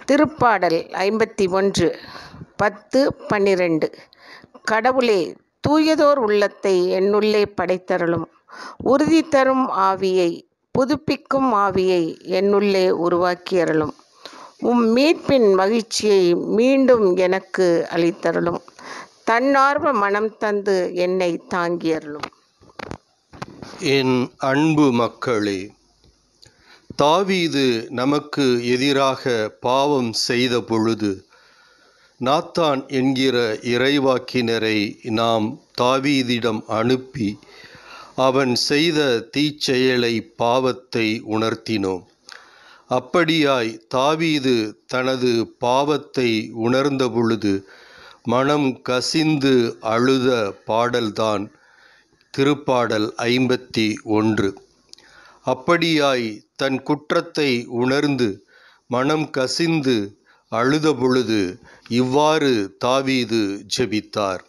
திருப்பாடல் ஐம்பத்தி ஒன்று பத்து பன்னிரெண்டு கடவுளே தூயதோர் உள்ளத்தை என்னுள்ளே படைத்தருளும் உறுதி தரும் ஆவியை புதுப்பிக்கும் ஆவியை என்னுள்ளே உருவாக்கியருளும் உம் மீட்பின் மகிழ்ச்சியை மீண்டும் எனக்கு அளித்தருளும் தன்னார்வ மனம் தந்து என்னை தாங்கியருளும் என் அன்பு மக்களே தாவீது நமக்கு எதிராக பாவம் செய்த பொழுது நாத்தான் என்கிற இறைவாக்கினரை நாம் தாவீதிடம் அனுப்பி அவன் செய்த தீச்செயலை பாவத்தை உணர்த்தினோம் அப்படியாய் தாவீது தனது பாவத்தை உணர்ந்த பொழுது மனம் கசிந்து அழுத பாடல்தான் திருப்பாடல் ஐம்பத்தி ஒன்று அப்படியாய் தன் குற்றத்தை உணர்ந்து மனம் கசிந்து அழுத பொழுது இவ்வாறு தாவீது ஜெபித்தார்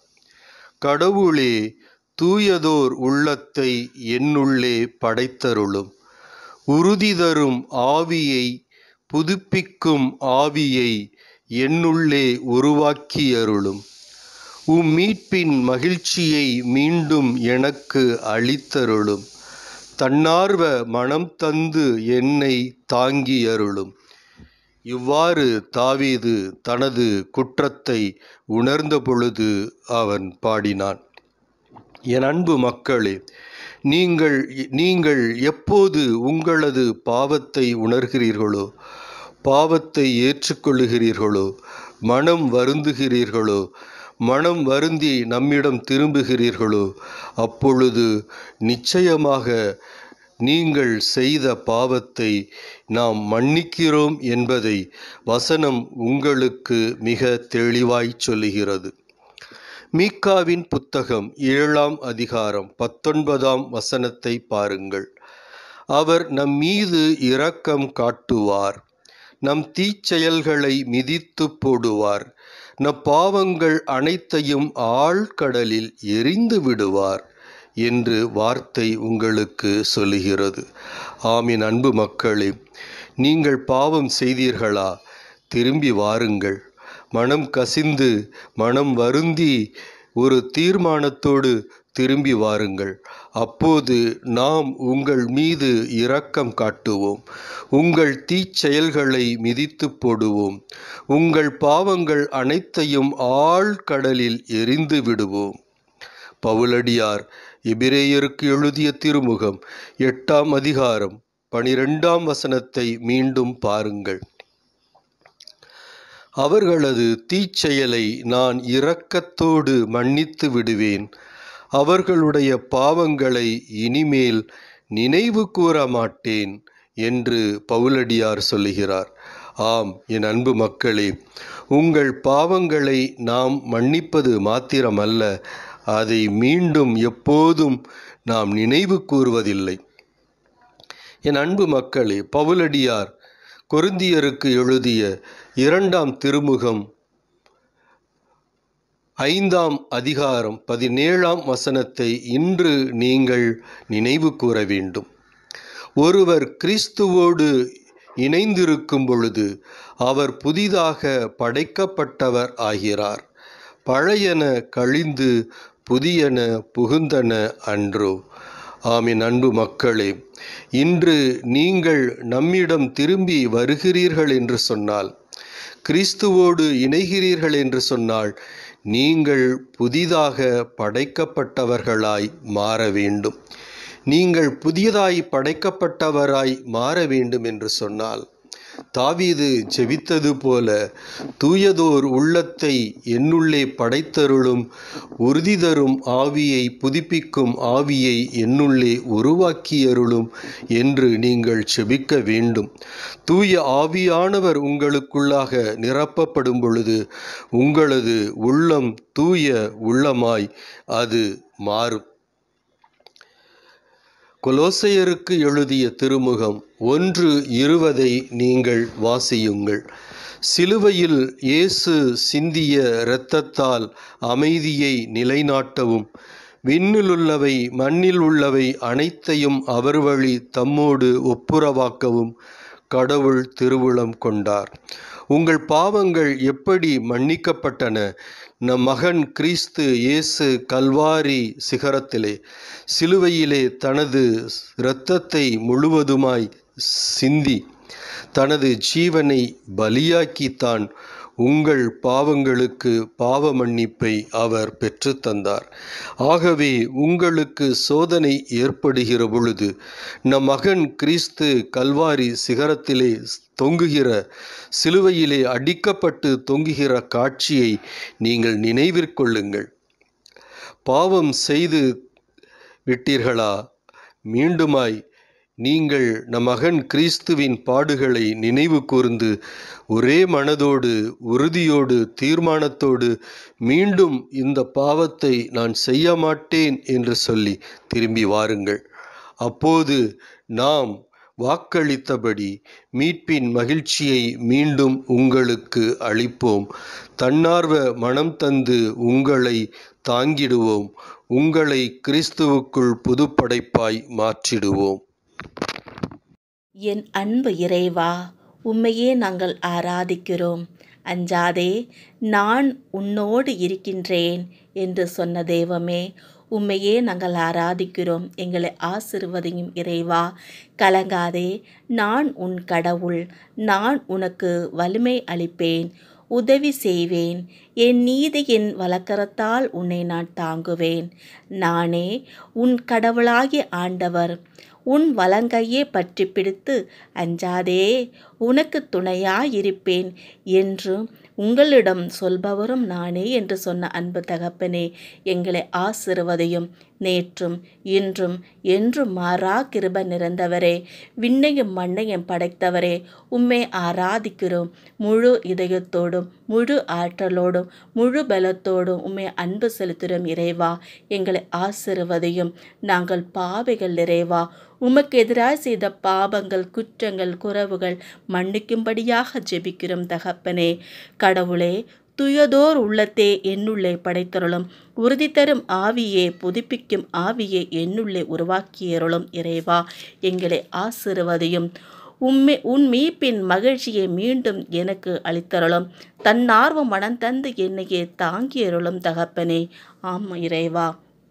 கடவுளே தூயதோர் உள்ளத்தை என்னுள்ளே படைத்தருளும் உறுதி தரும் ஆவியை புதுப்பிக்கும் ஆவியை என்னுள்ளே உருவாக்கியருளும் உம் மீட்பின் மகிழ்ச்சியை மீண்டும் எனக்கு அளித்தருளும் தன்னார்வ மனம் தந்து என்னை தாங்கியருளும் இவ்வாறு தாவீது தனது குற்றத்தை உணர்ந்த பொழுது அவன் பாடினான் என் அன்பு மக்களே நீங்கள் நீங்கள் எப்போது உங்களது பாவத்தை உணர்கிறீர்களோ பாவத்தை ஏற்றுக்கொள்ளுகிறீர்களோ மனம் வருந்துகிறீர்களோ மனம் வருந்தி நம்மிடம் திரும்புகிறீர்களோ அப்பொழுது நிச்சயமாக நீங்கள் செய்த பாவத்தை நாம் மன்னிக்கிறோம் என்பதை வசனம் உங்களுக்கு மிக தெளிவாய் சொல்லுகிறது மீக்காவின் புத்தகம் ஏழாம் அதிகாரம் பத்தொன்பதாம் வசனத்தை பாருங்கள் அவர் நம் மீது இரக்கம் காட்டுவார் நம் தீச்செயல்களை மிதித்து போடுவார் நம் பாவங்கள் அனைத்தையும் ஆழ்கடலில் எரிந்து விடுவார் என்று வார்த்தை உங்களுக்கு சொல்லுகிறது ஆமின் அன்பு மக்களே நீங்கள் பாவம் செய்தீர்களா திரும்பி வாருங்கள் மனம் கசிந்து மனம் வருந்தி ஒரு தீர்மானத்தோடு திரும்பி வாருங்கள் அப்போது நாம் உங்கள் மீது இரக்கம் காட்டுவோம் உங்கள் தீச்செயல்களை மிதித்து போடுவோம் உங்கள் பாவங்கள் அனைத்தையும் ஆழ்கடலில் எரிந்து விடுவோம் பவுலடியார் எபிரேயருக்கு எழுதிய திருமுகம் எட்டாம் அதிகாரம் பனிரெண்டாம் வசனத்தை மீண்டும் பாருங்கள் அவர்களது தீச்செயலை நான் இரக்கத்தோடு மன்னித்து விடுவேன் அவர்களுடைய பாவங்களை இனிமேல் நினைவு கூற மாட்டேன் என்று பவுலடியார் சொல்லுகிறார் ஆம் என் அன்பு மக்களே உங்கள் பாவங்களை நாம் மன்னிப்பது மாத்திரமல்ல அதை மீண்டும் எப்போதும் நாம் நினைவு கூறுவதில்லை என் அன்பு மக்களே பவுலடியார் கொருந்தியருக்கு எழுதிய இரண்டாம் திருமுகம் ஐந்தாம் அதிகாரம் பதினேழாம் வசனத்தை இன்று நீங்கள் நினைவு கூற வேண்டும் ஒருவர் கிறிஸ்துவோடு இணைந்திருக்கும் பொழுது அவர் புதிதாக படைக்கப்பட்டவர் ஆகிறார் பழையன கழிந்து புதியன புகுந்தன அன்றோ ஆமின் அன்பு மக்களே இன்று நீங்கள் நம்மிடம் திரும்பி வருகிறீர்கள் என்று சொன்னால் கிறிஸ்துவோடு இணைகிறீர்கள் என்று சொன்னால் நீங்கள் புதிதாக படைக்கப்பட்டவர்களாய் மாற வேண்டும் நீங்கள் புதியதாய் படைக்கப்பட்டவராய் மாற வேண்டும் என்று சொன்னால் தாவீது ஜெபித்தது போல தூயதோர் உள்ளத்தை என்னுள்ளே படைத்தருளும் உறுதி தரும் ஆவியை புதுப்பிக்கும் ஆவியை என்னுள்ளே உருவாக்கியருளும் என்று நீங்கள் செபிக்க வேண்டும் தூய ஆவியானவர் உங்களுக்குள்ளாக நிரப்பப்படும் பொழுது உங்களது உள்ளம் தூய உள்ளமாய் அது மாறும் கொலோசையருக்கு எழுதிய திருமுகம் ஒன்று இருவதை நீங்கள் வாசியுங்கள் சிலுவையில் இயேசு சிந்திய இரத்தத்தால் அமைதியை நிலைநாட்டவும் விண்ணிலுள்ளவை மண்ணில் உள்ளவை அனைத்தையும் அவர் வழி தம்மோடு ஒப்புரவாக்கவும் கடவுள் திருவுளம் கொண்டார் உங்கள் பாவங்கள் எப்படி மன்னிக்கப்பட்டன நம் மகன் கிறிஸ்து இயேசு கல்வாரி சிகரத்திலே சிலுவையிலே தனது இரத்தத்தை முழுவதுமாய் சிந்தி தனது ஜீவனை பலியாக்கித்தான் உங்கள் பாவங்களுக்கு பாவ மன்னிப்பை அவர் பெற்றுத்தந்தார் ஆகவே உங்களுக்கு சோதனை ஏற்படுகிற பொழுது நம் மகன் கிறிஸ்து கல்வாரி சிகரத்திலே தொங்குகிற சிலுவையிலே அடிக்கப்பட்டு தொங்குகிற காட்சியை நீங்கள் நினைவிற்கொள்ளுங்கள் பாவம் செய்து விட்டீர்களா மீண்டுமாய் நீங்கள் நம் மகன் கிறிஸ்துவின் பாடுகளை நினைவு கூர்ந்து ஒரே மனதோடு உறுதியோடு தீர்மானத்தோடு மீண்டும் இந்த பாவத்தை நான் செய்ய மாட்டேன் என்று சொல்லி திரும்பி வாருங்கள் அப்போது நாம் வாக்களித்தபடி மீட்பின் மகிழ்ச்சியை மீண்டும் உங்களுக்கு அளிப்போம் தன்னார்வ மனம் தந்து உங்களை தாங்கிடுவோம் உங்களை கிறிஸ்துவுக்குள் புதுப்படைப்பாய் மாற்றிடுவோம் என் அன்பு இறைவா உம்மையே நாங்கள் ஆராதிக்கிறோம் அஞ்சாதே நான் உன்னோடு இருக்கின்றேன் என்று சொன்ன தெய்வமே உம்மையே நாங்கள் ஆராதிக்கிறோம் எங்களை ஆசிர்வதியும் இறைவா கலங்காதே நான் உன் கடவுள் நான் உனக்கு வலிமை அளிப்பேன் உதவி செய்வேன் என் நீதியின் வழக்கரத்தால் உன்னை நான் தாங்குவேன் நானே உன் கடவுளாகிய ஆண்டவர் உன் வலங்கையே பற்றி பிடித்து அஞ்சாதே உனக்கு துணையாயிருப்பேன் என்று உங்களிடம் சொல்பவரும் நானே என்று சொன்ன அன்பு தகப்பனே எங்களை ஆசிர்வதையும் நேற்றும் இன்றும் என்றும் மாறா கிருப நிறைந்தவரே விண்ணையும் மண்ணையும் படைத்தவரே உம்மை ஆராதிக்கிறோம் முழு இதயத்தோடும் முழு ஆற்றலோடும் முழு பலத்தோடும் உம்மை அன்பு செலுத்துகிறோம் இறைவா எங்களை ஆசிர்வதையும் நாங்கள் பாவைகள் இறைவா உமக்கு எதிராக செய்த பாவங்கள் குற்றங்கள் குறவுகள் மன்னிக்கும்படியாக ஜெபிக்கிறோம் தகப்பனே கடவுளே துயதோர் உள்ளத்தே என்னுள்ளே படைத்தருளும் உறுதி தரும் ஆவியே புதுப்பிக்கும் ஆவியே என்னுள்ளே உருவாக்கியருளும் இறைவா எங்களை ஆசிர்வதையும் உம்மை உன் மீட்பின் மகிழ்ச்சியை மீண்டும் எனக்கு அளித்தருளும் தன்னார்வம் மனம் தந்து என்னையே தாங்கியருளும் தகப்பனே ஆம் இறைவா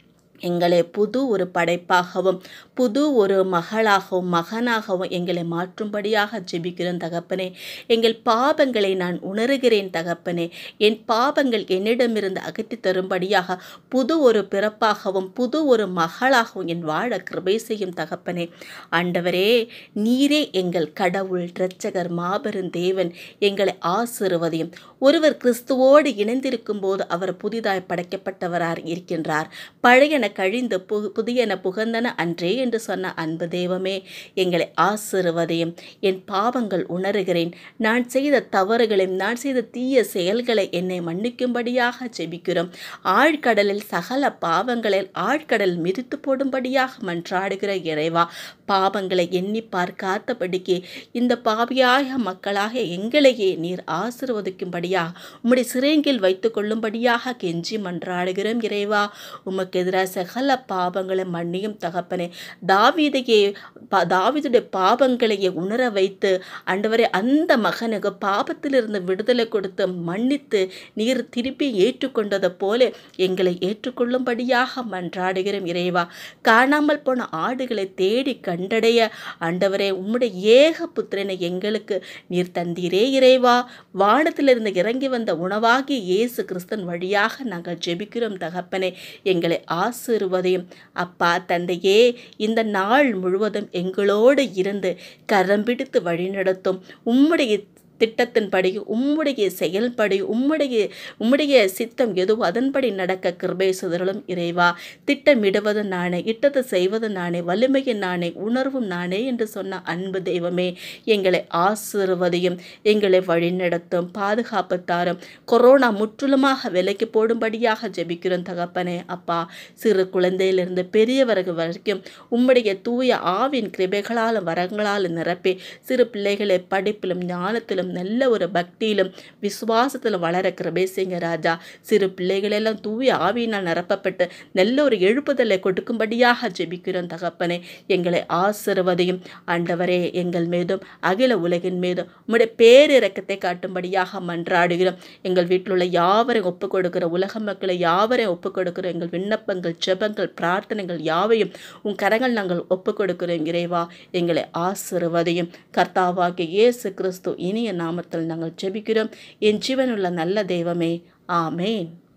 எங்களை புது ஒரு படைப்பாகவும் புது ஒரு மகளாகவும் மகனாகவும் எங்களை மாற்றும்படியாக ஜெபிக்கிறேன் தகப்பனே எங்கள் பாவங்களை நான் உணர்கிறேன் தகப்பனே என் பாவங்கள் என்னிடமிருந்து அகற்றி தரும்படியாக புது ஒரு பிறப்பாகவும் புது ஒரு மகளாகவும் என் வாழ கிருபை செய்யும் தகப்பனே ஆண்டவரே நீரே எங்கள் கடவுள் இரட்சகர் மாபெரும் தேவன் எங்களை ஆசிர்வதையும் ஒருவர் கிறிஸ்துவோடு இணைந்திருக்கும் போது அவர் புதிதாய் படைக்கப்பட்டவராக இருக்கின்றார் பழையன கழிந்து பு புதியன புகந்தன அன்றே என்று சொன்ன அன்பு தெய்வமே எங்களை ஆசிர்வதையும் என் பாவங்கள் உணர்கிறேன் நான் செய்த தவறுகளையும் நான் செய்த தீய செயல்களை என்னை மன்னிக்கும்படியாக ஜெபிக்கிறோம் ஆழ்கடலில் சகல பாவங்களில் ஆழ்கடல் மிதித்து போடும்படியாக மன்றாடுகிற இறைவா பாவங்களை எண்ணி பார்க்காதபடிக்கு இந்த பாவியாக மக்களாக எங்களையே நீர் ஆசிர்வதிக்கும்படியாக உம்முடைய சிறைங்கில் வைத்து கொள்ளும்படியாக கெஞ்சி மன்றாடுகிறோம் இறைவா உமக்கு எதிராக சகல பாவங்களை மன்னியும் தகப்பனே தாவீதையே பா தாவீதுடைய பாவங்களையே உணர வைத்து ஆண்டவரே அந்த மகனுக்கு பாவத்திலிருந்து விடுதலை கொடுத்து மன்னித்து நீர் திருப்பி ஏற்றுக்கொண்டது போல எங்களை ஏற்றுக்கொள்ளும்படியாக மன்றாடுகிறோம் இறைவா காணாமல் போன ஆடுகளை தேடி கண்டடைய ஆண்டவரே உம்முடைய ஏக புத்திரனை எங்களுக்கு நீர் தந்தீரே இறைவா வானத்திலிருந்து இறங்கி வந்த உணவாகி இயேசு கிறிஸ்தன் வழியாக நாங்கள் ஜெபிக்கிறோம் தகப்பனே எங்களை ஆசிர்வதையும் அப்பா தந்தையே இந்த நாள் முழுவதும் எங்களோடு இருந்து கரம் பிடித்து வழிநடத்தும் உம்முடைய திட்டத்தின்படி உம்முடைய செயல்படி உம்முடைய உம்முடைய சித்தம் எதுவோ அதன்படி நடக்க கிருபை சுதரலும் இறைவா திட்டமிடுவது நானே இட்டத்தை செய்வது நானே வலிமையின் நானே உணர்வும் நானே என்று சொன்ன அன்பு தெய்வமே எங்களை ஆசிர்வதையும் எங்களை வழிநடத்தும் பாதுகாப்பு தாரும் கொரோனா முற்றிலுமாக விலைக்கு போடும்படியாக ஜெபிக்கிறோம் தகப்பனே அப்பா சிறு குழந்தையிலிருந்து பெரியவர்கள் வரைக்கும் உம்முடைய தூய ஆவின் கிருபைகளாலும் வரங்களாலும் நிரப்பி சிறு பிள்ளைகளை படிப்பிலும் ஞானத்திலும் பக்தியிலும் நல்ல ஒரு பக்தியிலும் விசுவாசத்தில் வளர கிருபை செய்யுங்க ராஜா சிறு பிள்ளைகளெல்லாம் தூய ஆவியினால் நிரப்பப்பட்டு நல்ல ஒரு எழுப்புதலை கொடுக்கும்படியாக ஜெபிக்கிறோம் தகப்பனே எங்களை ஆசிர்வதையும் ஆண்டவரே எங்கள் மீதும் அகில உலகின் மீதும் உம்முடைய பேரிரக்கத்தை காட்டும்படியாக மன்றாடுகிறோம் எங்கள் வீட்டில் உள்ள யாவரையும் ஒப்புக் கொடுக்கிற உலக மக்களை யாவரையும் ஒப்புக் கொடுக்கிற எங்கள் விண்ணப்பங்கள் ஜெபங்கள் பிரார்த்தனைகள் யாவையும் உன் கரங்கள் நாங்கள் ஒப்புக் கொடுக்கிறோம் இறைவா எங்களை ஆசிர்வதையும் கர்த்தாவாகிய இயேசு கிறிஸ்து இனிய நாமத்தில் நாங்கள் ஜெபிக்கிறோம் என் ஜீவனுள்ள நல்ல தெய்வமே ஆமேன்